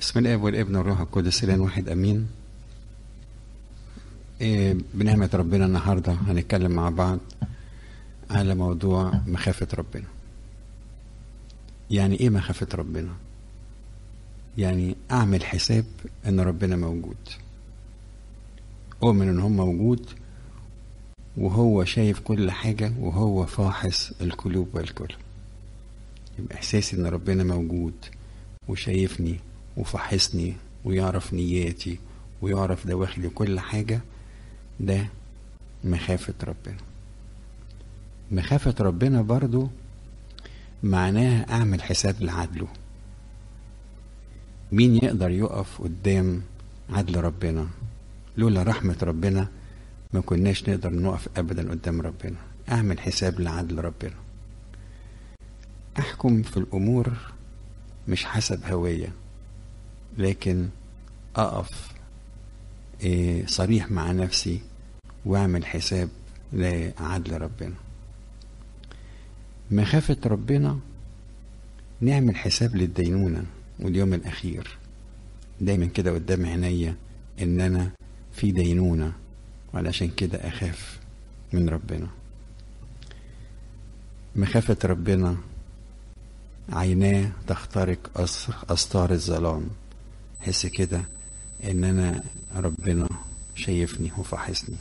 بسم الله والابن والروح القدس الان واحد امين إيه بنعمة ربنا النهاردة هنتكلم مع بعض على موضوع مخافة ربنا يعني ايه مخافة ربنا يعني اعمل حساب ان ربنا موجود اؤمن ان هو موجود وهو شايف كل حاجة وهو فاحص القلوب والكل يبقى احساسي ان ربنا موجود وشايفني وفحصني ويعرف نياتي ويعرف دواخلي كل حاجة ده مخافة ربنا مخافة ربنا برضو معناها أعمل حساب لعدله مين يقدر يقف قدام عدل ربنا لولا رحمة ربنا ما كناش نقدر نقف أبدا قدام ربنا أعمل حساب لعدل ربنا أحكم في الأمور مش حسب هوية لكن أقف إيه صريح مع نفسي واعمل حساب لعدل ربنا مخافة ربنا نعمل حساب للدينونة واليوم الأخير دايما كده قدام عينيا إن أنا في دينونة وعلشان كده أخاف من ربنا مخافة ربنا عيناه تخترق أستار الظلام حس كده إن أنا ربنا شايفني وفحصني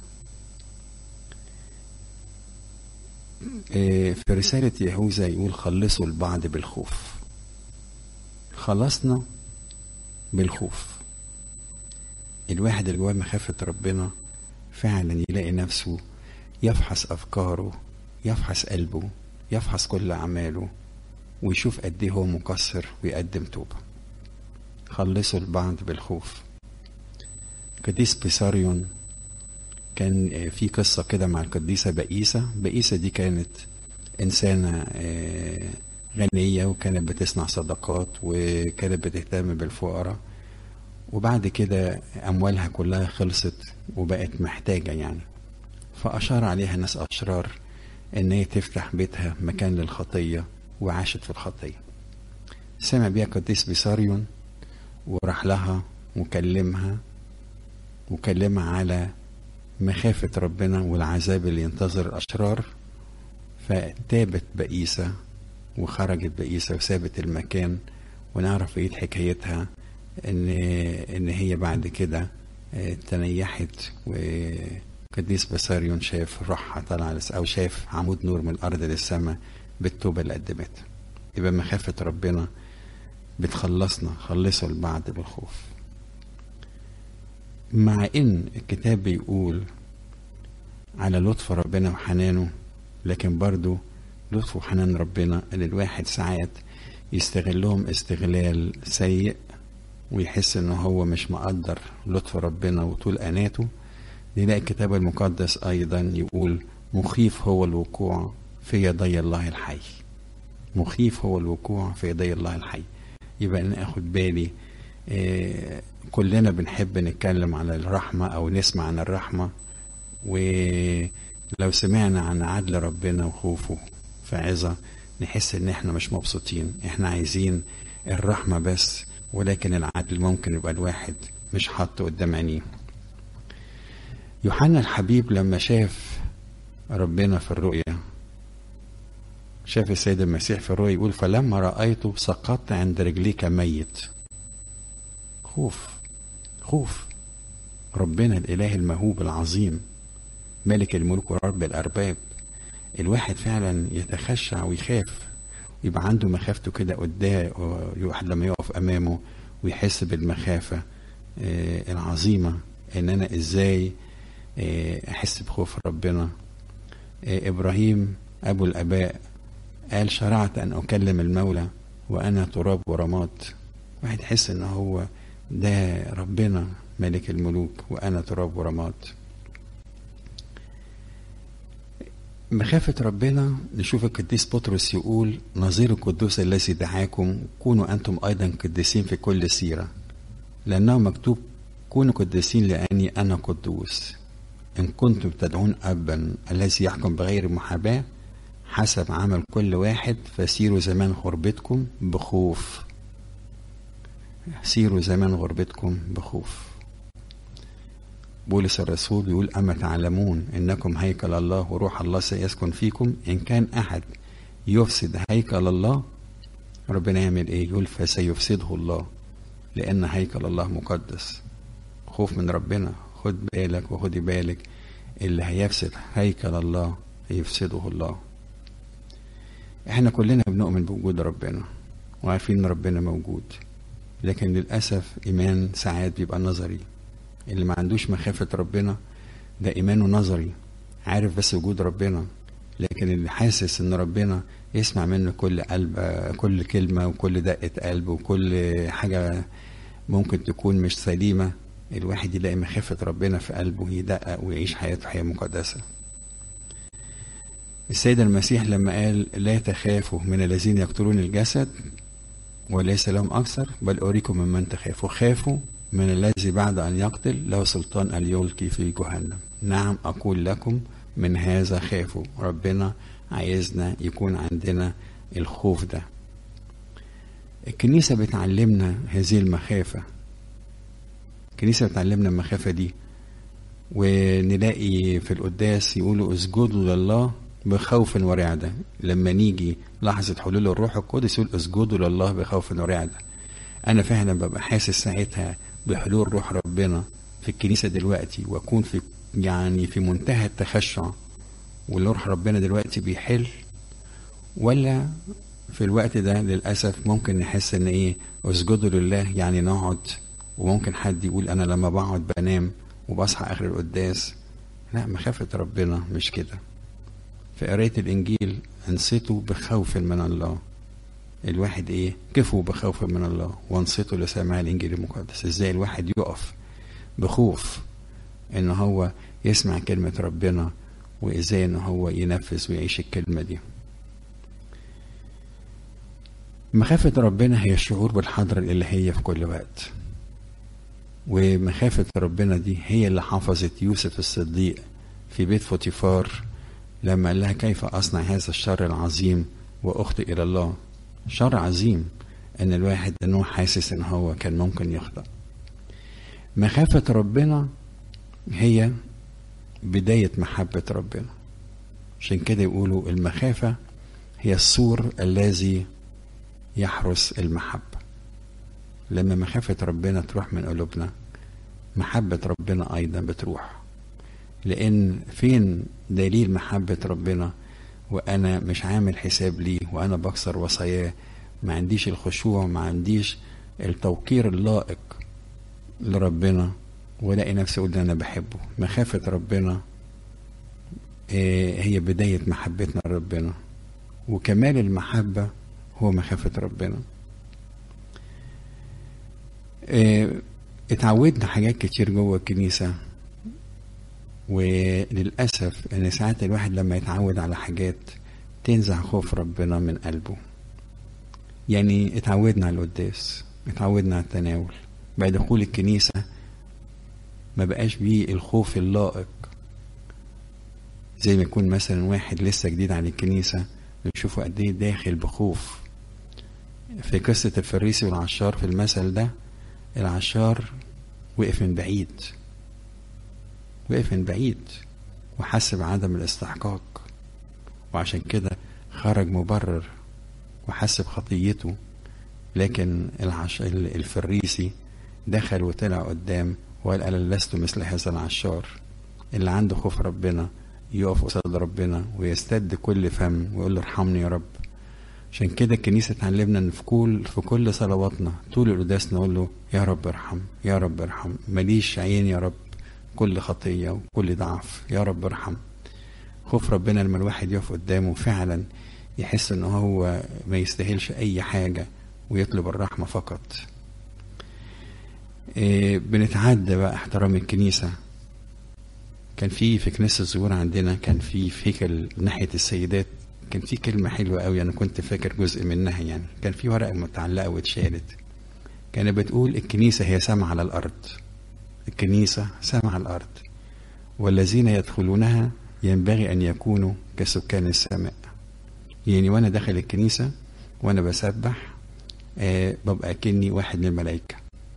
في رسالة يهوذا يقول خلصوا البعض بالخوف خلصنا بالخوف الواحد اللي جواه مخافة ربنا فعلا يلاقي نفسه يفحص أفكاره يفحص قلبه يفحص كل أعماله ويشوف قد إيه هو مقصر ويقدم توبة خلصوا البعض بالخوف قديس بيساريون كان في قصة كده مع القديسة بئيسة بئيسة دي كانت إنسانة غنية وكانت بتصنع صدقات وكانت بتهتم بالفقراء وبعد كده أموالها كلها خلصت وبقت محتاجة يعني فأشار عليها ناس أشرار إن هي تفتح بيتها مكان للخطية وعاشت في الخطية سمع بيها قديس بيساريون وراح لها وكلمها وكلمها على مخافة ربنا والعذاب اللي ينتظر الأشرار فتابت بئيسة وخرجت بئيسة وسابت المكان ونعرف ايه حكايتها ان ان هي بعد كده تنيحت وقديس بساريون شاف روحها طالعة او شاف عمود نور من الارض للسماء بالتوبة اللي قدمتها يبقى مخافة ربنا بتخلصنا خلصوا البعض بالخوف مع ان الكتاب بيقول على لطف ربنا وحنانه لكن برضو لطف وحنان ربنا ان الواحد ساعات يستغلهم استغلال سيء ويحس ان هو مش مقدر لطف ربنا وطول اناته نلاقي الكتاب المقدس ايضا يقول مخيف هو الوقوع في يدي الله الحي مخيف هو الوقوع في يدي الله الحي يبقى انا اخد بالي إيه كلنا بنحب نتكلم عن الرحمة أو نسمع عن الرحمة ولو سمعنا عن عدل ربنا وخوفه في عظة نحس إن إحنا مش مبسوطين إحنا عايزين الرحمة بس ولكن العدل ممكن يبقى الواحد مش حاطه قدام عينيه يوحنا الحبيب لما شاف ربنا في الرؤيا شاف السيد المسيح في الرؤيا يقول فلما رأيته سقطت عند رجليك ميت خوف خوف ربنا الإله المهوب العظيم ملك الملوك ورب الأرباب الواحد فعلا يتخشع ويخاف ويبقى عنده مخافته كده قدام الواحد لما يقف أمامه ويحس بالمخافة العظيمة إن أنا إزاي أحس بخوف ربنا إبراهيم أبو الآباء قال شرعت أن أكلم المولى وأنا تراب ورماد واحد يحس إن هو ده ربنا ملك الملوك وأنا تراب ورماد مخافة ربنا نشوف القديس بطرس يقول نظير القدوس الذي دعاكم كونوا أنتم أيضا قديسين في كل سيرة لأنه مكتوب كونوا قديسين لأني أنا قدوس إن كنتم تدعون أبا الذي يحكم بغير محاباة حسب عمل كل واحد فسيروا زمان غربتكم بخوف سيروا زمان غربتكم بخوف بولس الرسول بيقول أما تعلمون إنكم هيكل الله وروح الله سيسكن فيكم إن كان أحد يفسد هيكل الله ربنا يعمل إيه يقول فسيفسده الله لأن هيكل الله مقدس خوف من ربنا خد بالك وخدي بالك اللي هيفسد هيكل الله هيفسده الله احنا كلنا بنؤمن بوجود ربنا وعارفين ان ربنا موجود لكن للأسف إيمان ساعات بيبقى نظري اللي ما عندوش مخافة ربنا ده إيمانه نظري عارف بس وجود ربنا لكن اللي حاسس إن ربنا يسمع منه كل قلب كل كلمة وكل دقة قلب وكل حاجة ممكن تكون مش سليمة الواحد يلاقي مخافة ربنا في قلبه يدقق ويعيش حياته حياة مقدسة السيد المسيح لما قال لا تخافوا من الذين يقتلون الجسد وليس لهم أكثر بل أريكم ممن تخافوا خافوا من الذي بعد أن يقتل له سلطان أن يلقي في جهنم نعم أقول لكم من هذا خافوا ربنا عايزنا يكون عندنا الخوف ده الكنيسة بتعلمنا هذه المخافة الكنيسة بتعلمنا المخافة دي ونلاقي في القداس يقولوا اسجدوا لله بخوف ورعدة لما نيجي لحظة حلول الروح القدس يقول اسجدوا لله بخوف ورعدة أنا فعلا ببقى حاسس ساعتها بحلول روح ربنا في الكنيسة دلوقتي وأكون في يعني في منتهى التخشع والروح ربنا دلوقتي بيحل ولا في الوقت ده للأسف ممكن نحس إن إيه اسجدوا لله يعني نقعد وممكن حد يقول أنا لما بقعد بنام وبصحى آخر القداس لا مخافة ربنا مش كده في قراية الإنجيل أنصتوا بخوف من الله الواحد إيه كفوا بخوف من الله وانصتوا لسماع الإنجيل المقدس إزاي الواحد يقف بخوف إن هو يسمع كلمة ربنا وإزاي إن هو ينفذ ويعيش الكلمة دي مخافة ربنا هي الشعور بالحضرة الإلهية في كل وقت ومخافة ربنا دي هي اللي حفظت يوسف الصديق في بيت فوتيفار لما قال لها كيف أصنع هذا الشر العظيم وأخطئ إلى الله شر عظيم إن الواحد إنه حاسس إن هو كان ممكن يخطأ مخافة ربنا هي بداية محبة ربنا عشان كده يقولوا المخافة هي السور الذي يحرس المحبة لما مخافة ربنا تروح من قلوبنا محبة ربنا أيضا بتروح لأن فين دليل محبة ربنا وأنا مش عامل حساب ليه وأنا بكسر وصاياه ما عنديش الخشوع ما عنديش التوقير اللائق لربنا والاقي نفسي اقول انا بحبه مخافة ربنا هي بداية محبتنا لربنا وكمال المحبة هو مخافة ربنا اتعودنا حاجات كتير جوه الكنيسة وللأسف إن ساعات الواحد لما يتعود على حاجات تنزع خوف ربنا من قلبه يعني اتعودنا على القداس اتعودنا على التناول بعد دخول الكنيسة ما بقاش بيه الخوف اللائق زي ما يكون مثلا واحد لسه جديد عن الكنيسة نشوفه قد ايه داخل بخوف في قصة الفريسي والعشار في المثل ده العشار وقف من بعيد وقف من بعيد وحس بعدم الاستحقاق وعشان كده خرج مبرر وحس بخطيته لكن العش... الفريسي دخل وطلع قدام وقال انا لست مثل هذا العشار اللي عنده خوف ربنا يقف قصاد ربنا ويستد كل فم ويقول له ارحمني يا رب عشان كده الكنيسة تعلمنا ان في كل في كل صلواتنا طول القداس نقول له يا رب ارحم يا رب ارحم ماليش عين يا رب كل خطية وكل ضعف يا رب ارحم خوف ربنا لما الواحد يقف قدامه فعلا يحس ان هو ما يستاهلش اي حاجة ويطلب الرحمة فقط إيه بنتعدى بقى احترام الكنيسة كان في في كنيسة الزهور عندنا كان في في هيكل ناحية السيدات كان في كلمة حلوة قوي أنا كنت فاكر جزء منها يعني كان في ورقة متعلقة واتشالت كانت بتقول الكنيسة هي سمع على الأرض الكنيسة سمع على الأرض والذين يدخلونها ينبغي أن يكونوا كسكان السماء يعني وأنا داخل الكنيسة وأنا بسبح آه ببقى كني واحد من الملائكة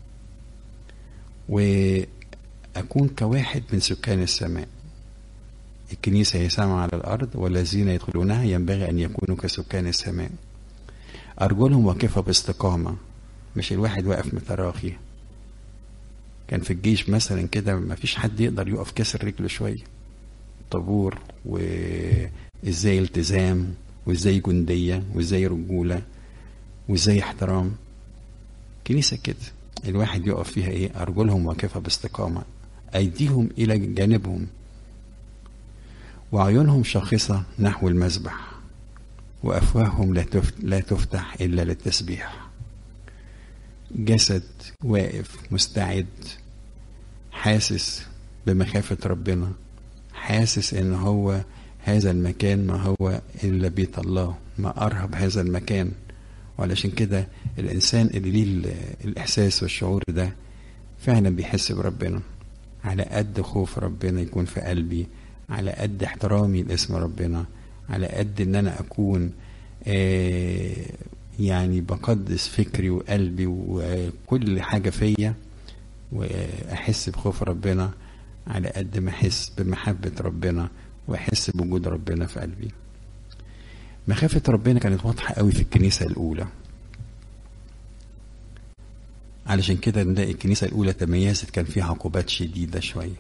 وأكون كواحد من سكان السماء الكنيسة هي سماء على الأرض والذين يدخلونها ينبغي أن يكونوا كسكان السماء أرجلهم واقفة باستقامة مش الواحد واقف متراخي كان في الجيش مثلا كده ما فيش حد يقدر يقف كسر رجله شوية طابور وازاي التزام وازاي جندية وازاي رجولة وازاي احترام كنيسة كده الواحد يقف فيها ايه أرجلهم واقفة باستقامة أيديهم إلى جانبهم وعيونهم شاخصة نحو المذبح وأفواههم لا لا تفتح إلا للتسبيح جسد واقف مستعد حاسس بمخافة ربنا حاسس ان هو هذا المكان ما هو الا بيت الله ما ارهب هذا المكان وعلشان كده الانسان اللي ليه الاحساس والشعور ده فعلا بيحس بربنا على قد خوف ربنا يكون في قلبي على قد احترامي لاسم ربنا على قد ان انا اكون آه يعني بقدس فكري وقلبي وكل حاجة فيا وأحس بخوف ربنا على قد ما أحس بمحبة ربنا وأحس بوجود ربنا في قلبي مخافة ربنا كانت واضحة قوي في الكنيسة الأولى علشان كده نلاقي الكنيسة الأولى تميزت كان فيها عقوبات شديدة شوية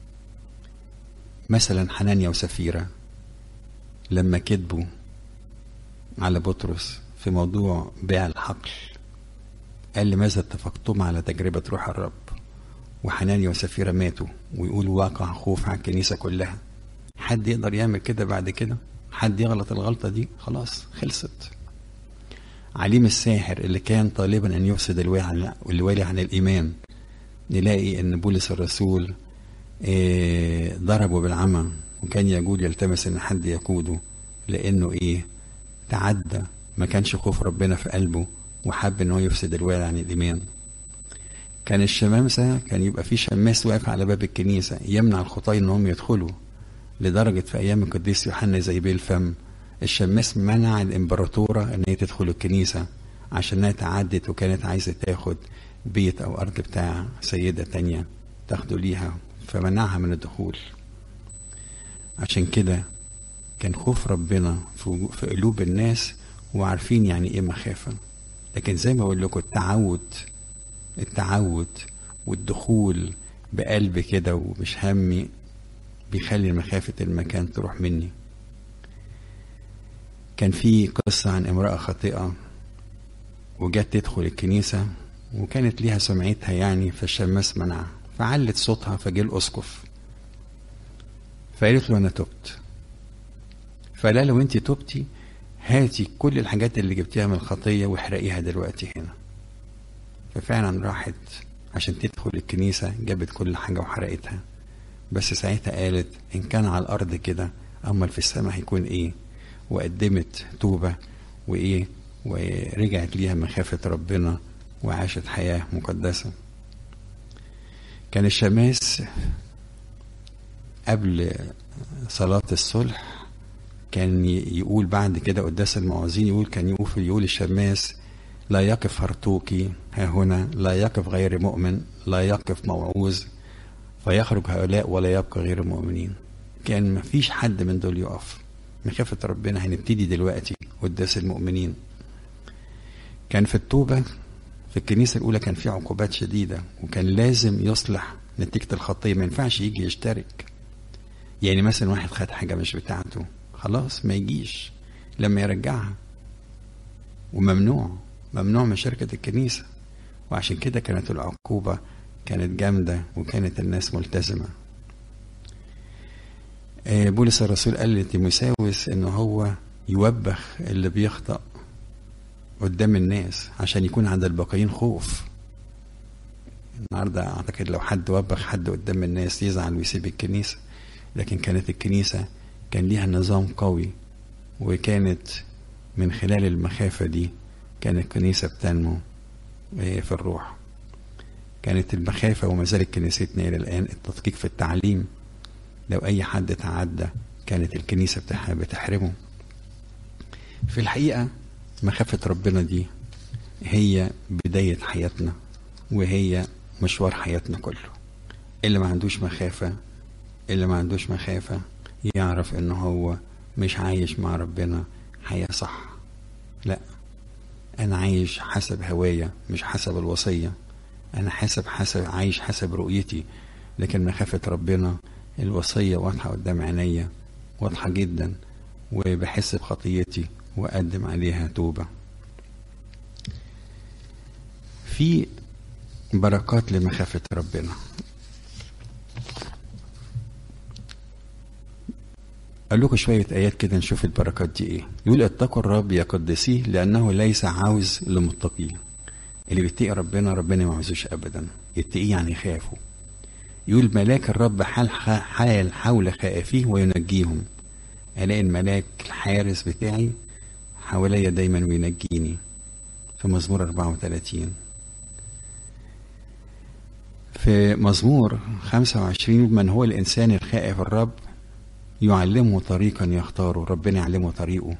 مثلا حنانيا وسفيرة لما كذبوا على بطرس في موضوع بيع الحقل قال لماذا اتفقتم على تجربة روح الرب وحنانيا وسفيرة ماتوا ويقول واقع خوف على الكنيسة كلها حد يقدر يعمل كده بعد كده حد يغلط الغلطة دي خلاص خلصت عليم الساحر اللي كان طالبا ان يفسد الوالي عن الايمان نلاقي ان بولس الرسول إيه ضربه بالعمى وكان يقول يلتمس ان حد يقوده لانه ايه تعدى ما كانش خوف ربنا في قلبه وحب ان هو يفسد الوالي عن الايمان كان الشمامسه كان يبقى في شماس واقف على باب الكنيسه يمنع الخطاة انهم يدخلوا لدرجه في ايام القديس يوحنا زي الفم الشماس منع الامبراطوره ان هي تدخل الكنيسه عشان انها تعدت وكانت عايزه تاخد بيت او ارض بتاع سيده تانية تاخده ليها فمنعها من الدخول عشان كده كان خوف ربنا في قلوب الناس وعارفين يعني ايه مخافة لكن زي ما بقول لكم التعود التعود والدخول بقلب كده ومش همي بيخلي مخافة المكان تروح مني كان في قصة عن امرأة خاطئة وجت تدخل الكنيسة وكانت ليها سمعتها يعني فالشماس منعها فعلت صوتها فجه الأسقف فقالت له أنا تبت فلا لو أنت تبتي هاتي كل الحاجات اللي جبتيها من الخطية واحرقيها دلوقتي هنا ففعلا راحت عشان تدخل الكنيسة جابت كل حاجة وحرقتها بس ساعتها قالت إن كان على الأرض كده أمال في السماء هيكون إيه وقدمت توبة وإيه ورجعت ليها مخافة ربنا وعاشت حياة مقدسة كان الشماس قبل صلاة الصلح كان يقول بعد كده قداس المعوذين يقول كان يقول يقول الشماس لا يقف هرطوكي ها هنا لا يقف غير مؤمن لا يقف موعوظ فيخرج هؤلاء ولا يبقى غير المؤمنين كان ما فيش حد من دول يقف مخافة ربنا هنبتدي دلوقتي قداس المؤمنين كان في التوبة في الكنيسة الأولى كان في عقوبات شديدة وكان لازم يصلح نتيجة الخطية ما ينفعش يجي يشترك يعني مثلا واحد خد حاجة مش بتاعته خلاص ما يجيش لما يرجعها وممنوع ممنوع من شركة الكنيسة وعشان كده كانت العقوبة كانت جامدة وكانت الناس ملتزمة بولس الرسول قال لتيموساوس ان هو يوبخ اللي بيخطأ قدام الناس عشان يكون عند الباقيين خوف النهارده اعتقد لو حد وبخ حد قدام الناس يزعل ويسيب الكنيسه لكن كانت الكنيسه كان ليها نظام قوي وكانت من خلال المخافه دي كانت الكنيسه بتنمو في الروح كانت المخافه وما زالت كنيستنا الى الان التدقيق في التعليم لو اي حد تعدى كانت الكنيسه بتحرمه في الحقيقه مخافه ربنا دي هي بداية حياتنا وهي مشوار حياتنا كله اللي ما عندوش مخافة اللي ما عندوش مخافة يعرف ان هو مش عايش مع ربنا حياة صح لا انا عايش حسب هوايا مش حسب الوصية انا حسب حسب عايش حسب رؤيتي لكن مخافة ربنا الوصية واضحة قدام عينيا واضحة جدا وبحس بخطيتي وأقدم عليها توبة في بركات لمخافة ربنا قال لكم شوية آيات كده نشوف البركات دي إيه يقول اتقوا الرب يا قدسيه لأنه ليس عاوز لمتقيه اللي بيتقي ربنا ربنا ما عاوزوش أبدا يتقيه يعني يخافه يقول ملاك الرب حال حال حول خائفيه وينجيهم الاقي الملاك الحارس بتاعي حواليا دايما وينجيني في مزمور 34 في مزمور 25 من هو الإنسان الخائف الرب يعلمه طريقا يختاره ربنا يعلمه طريقه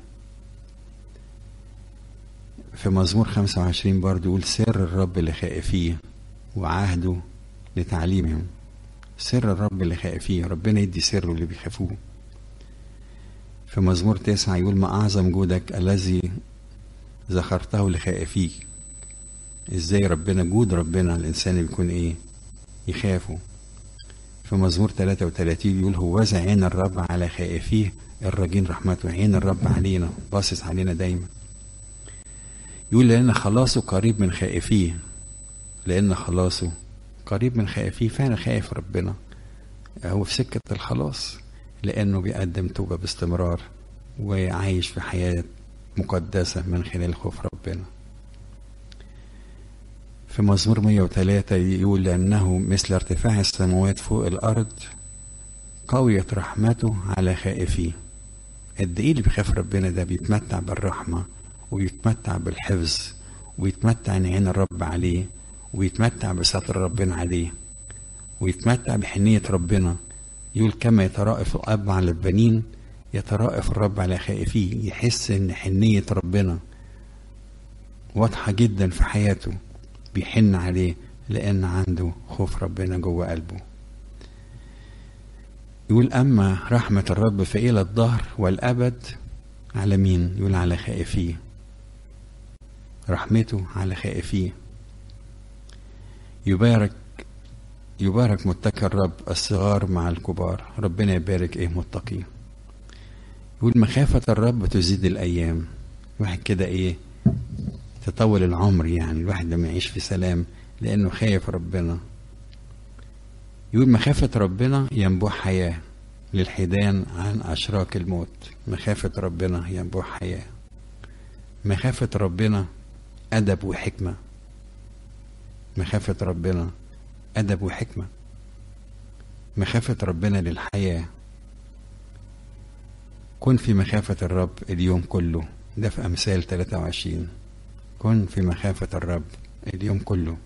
في مزمور 25 برضه يقول سر الرب لخائفيه وعهده لتعليمهم سر الرب اللي خائفيه ربنا يدي سره اللي بيخافوه في مزمور تسعة يقول ما أعظم جودك الذي ذكرته لخائفيك ازاي ربنا جود ربنا الإنسان بيكون إيه يخافه في مزمور 33 يقول هوذا عين الرب على خائفيه الراجين رحمته عين الرب علينا باصص علينا دايما يقول لأن خلاصه قريب من خائفيه لأن خلاصه قريب من خائفيه فعلا خايف ربنا هو في سكة الخلاص لأنه بيقدم توبة باستمرار وعايش في حياة مقدسة من خلال خوف ربنا في مزمور 103 يقول لأنه مثل ارتفاع السماوات فوق الأرض قويت رحمته على خائفيه قد ايه اللي بيخاف ربنا ده بيتمتع بالرحمة ويتمتع بالحفظ ويتمتع ان عين الرب عليه ويتمتع بستر ربنا عليه ويتمتع بحنية ربنا يقول كما يترأف الأب على البنين يترأف الرب على خائفيه يحس ان حنية ربنا واضحة جدا في حياته بيحن عليه لأن عنده خوف ربنا جوه قلبه يقول أما رحمة الرب فإلى الظهر والأبد على مين؟ يقول على خائفيه رحمته على خائفيه يبارك يبارك متقي الرب الصغار مع الكبار ربنا يبارك ايه متقي يقول مخافة الرب تزيد الأيام واحد كده ايه تطول العمر يعني الواحد لما يعيش في سلام لأنه خايف ربنا يقول مخافة ربنا ينبوع حياة للحيدان عن أشراك الموت مخافة ربنا ينبوع حياة مخافة ربنا أدب وحكمة مخافة ربنا أدب وحكمة مخافة ربنا للحياة كن في مخافة الرب اليوم كله ده في أمثال 23 كن في مخافة الرب اليوم كله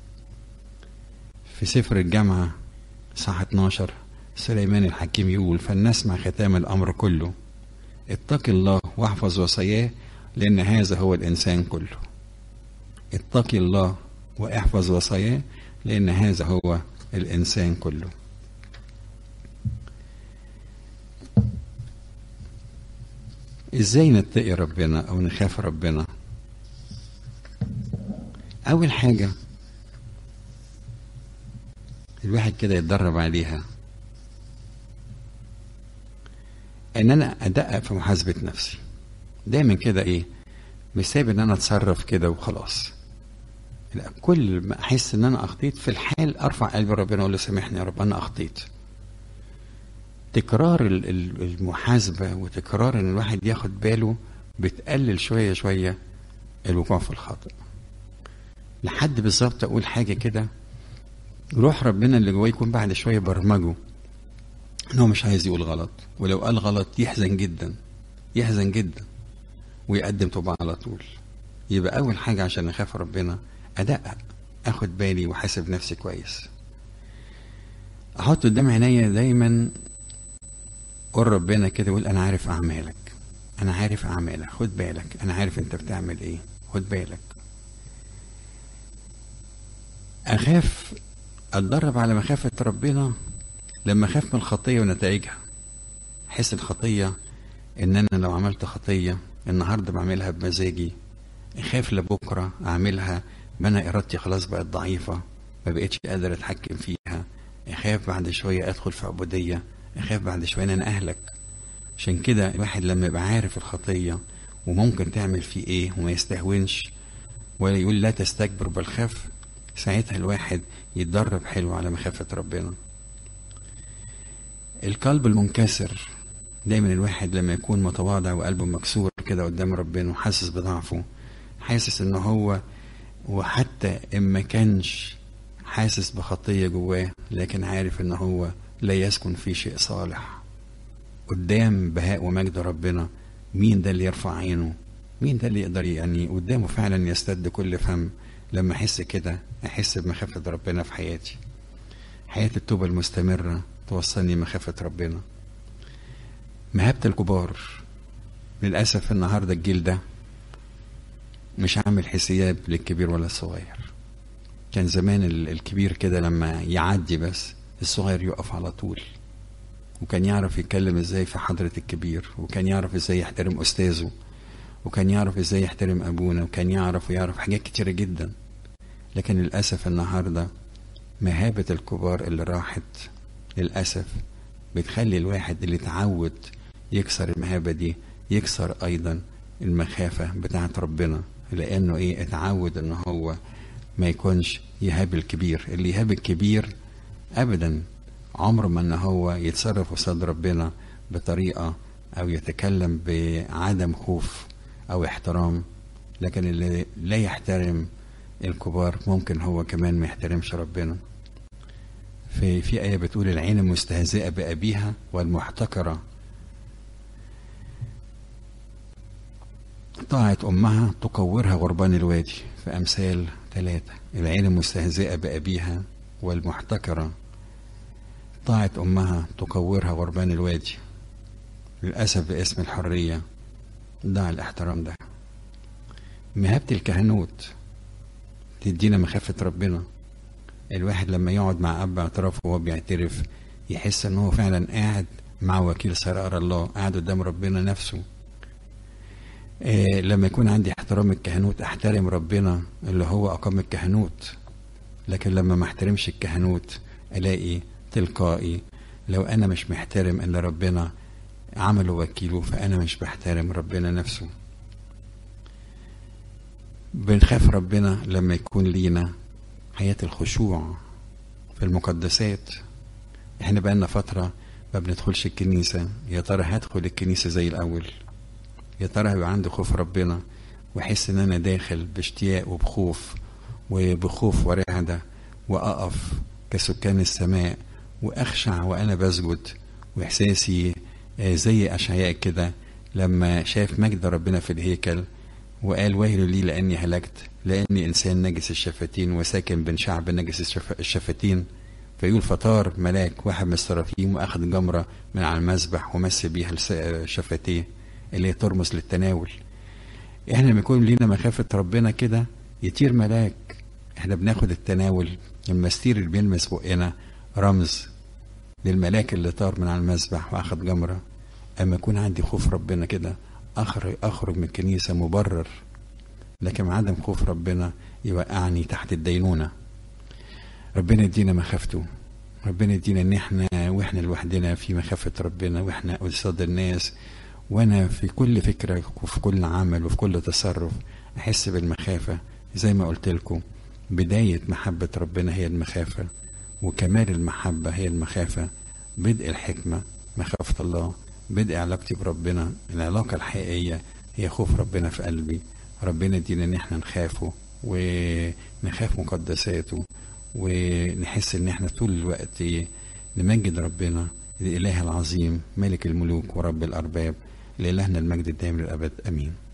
في سفر الجامعة صح 12 سليمان الحكيم يقول فلنسمع ختام الأمر كله اتق الله واحفظ وصاياه لأن هذا هو الإنسان كله اتقي الله واحفظ وصاياه لأن هذا هو الإنسان كله إزاي نتقي ربنا أو نخاف ربنا أول حاجة الواحد كده يتدرب عليها ان انا ادقق في محاسبه نفسي دايما كده ايه مش سايب ان انا اتصرف كده وخلاص لا كل ما احس ان انا اخطيت في الحال ارفع قلبي ربنا اقول له سامحني يا رب انا اخطيت تكرار المحاسبه وتكرار ان الواحد ياخد باله بتقلل شويه شويه الوقوع في الخطأ لحد بالظبط اقول حاجه كده روح ربنا اللي جواه يكون بعد شويه برمجه ان هو مش عايز يقول غلط ولو قال غلط يحزن جدا يحزن جدا ويقدم توبة على طول يبقى اول حاجه عشان اخاف ربنا ادقق اخد بالي واحاسب نفسي كويس احط قدام عينيا دايما قول ربنا كده يقول انا عارف اعمالك انا عارف اعمالك خد بالك انا عارف انت بتعمل ايه خد بالك اخاف اتدرب على مخافة ربنا لما اخاف من الخطية ونتائجها احس الخطية ان انا لو عملت خطية النهاردة بعملها بمزاجي اخاف لبكرة اعملها ما انا ارادتي خلاص بقت ضعيفة ما بقتش قادر اتحكم فيها اخاف بعد شوية ادخل في عبودية اخاف بعد شوية ان انا اهلك عشان كده الواحد لما يبقى عارف الخطية وممكن تعمل فيه ايه وما يستهونش ولا يقول لا تستكبر بل خاف ساعتها الواحد يتدرب حلو على مخافة ربنا القلب المنكسر دايما الواحد لما يكون متواضع وقلبه مكسور كده قدام ربنا وحاسس بضعفه حاسس ان هو وحتى ان ما كانش حاسس بخطية جواه لكن عارف ان هو لا يسكن في شيء صالح قدام بهاء ومجد ربنا مين ده اللي يرفع عينه مين ده اللي يقدر يعني قدامه فعلا يستد كل فم لما احس كده احس بمخافة ربنا في حياتي حياة التوبة المستمرة توصلني مخافة ربنا مهابة الكبار للأسف النهاردة الجيل ده مش عامل حساب للكبير ولا الصغير كان زمان الكبير كده لما يعدي بس الصغير يقف على طول وكان يعرف يتكلم ازاي في حضرة الكبير وكان يعرف ازاي يحترم أستاذه وكان يعرف ازاي يحترم أبونا وكان يعرف ويعرف حاجات كتيرة جدا لكن للأسف النهاردة مهابة الكبار اللي راحت للأسف بتخلي الواحد اللي اتعود يكسر المهابة دي يكسر أيضا المخافة بتاعت ربنا لأنه إيه اتعود إن هو ما يكونش يهاب الكبير اللي يهاب الكبير أبدا عمر ما إن هو يتصرف قصاد ربنا بطريقة أو يتكلم بعدم خوف أو احترام لكن اللي لا يحترم الكبار ممكن هو كمان ما يحترمش ربنا في في آية بتقول العين المستهزئة بأبيها والمحتقرة طاعة أمها تقورها غربان الوادي في أمثال ثلاثة العين المستهزئة بأبيها والمحتقرة طاعة أمها تقورها غربان الوادي للأسف باسم الحرية ضاع الاحترام ده مهابة الكهنوت تدينا مخافة ربنا الواحد لما يقعد مع أب اعتراف وهو بيعترف يحس إن هو فعلا قاعد مع وكيل سرار الله قاعد قدام ربنا نفسه إيه لما يكون عندي احترام الكهنوت احترم ربنا اللي هو أقام الكهنوت لكن لما ما احترمش الكهنوت ألاقي تلقائي لو أنا مش محترم إن ربنا عمله وكيله فأنا مش بحترم ربنا نفسه بنخاف ربنا لما يكون لينا حياة الخشوع في المقدسات احنا بقالنا فترة ما بندخلش الكنيسة يا ترى هدخل الكنيسة زي الأول يا ترى هيبقى عندي خوف ربنا واحس ان انا داخل باشتياق وبخوف وبخوف ورعدة واقف كسكان السماء واخشع وانا بسجد واحساسي زي اشعياء كده لما شاف مجد ربنا في الهيكل وقال ويل لي لاني هلكت لاني انسان نجس الشفتين وساكن بين شعب نجس الشفتين فيقول فطار ملاك واحد من السرافيم واخذ جمره من على المذبح ومس بيها شفتيه اللي هي ترمز للتناول احنا لما يكون لينا مخافه ربنا كده يطير ملاك احنا بناخد التناول المستير اللي بيلمس بقنا رمز للملاك اللي طار من على المذبح واخد جمره اما يكون عندي خوف ربنا كده اخرج اخرج من الكنيسه مبرر لكن عدم خوف ربنا يوقعني تحت الدينونه ربنا يدينا مخافته ربنا يدينا ان احنا واحنا لوحدنا في مخافه ربنا واحنا قصاد الناس وانا في كل فكره وفي كل عمل وفي كل تصرف احس بالمخافه زي ما قلت لكم بدايه محبه ربنا هي المخافه وكمال المحبه هي المخافه بدء الحكمه مخافه الله بدء علاقتي بربنا العلاقه الحقيقيه هي خوف ربنا في قلبي ربنا يدينا ان احنا نخافه ونخاف مقدساته ونحس ان احنا طول الوقت نمجد ربنا الاله العظيم ملك الملوك ورب الارباب لالهنا المجد الدائم للابد امين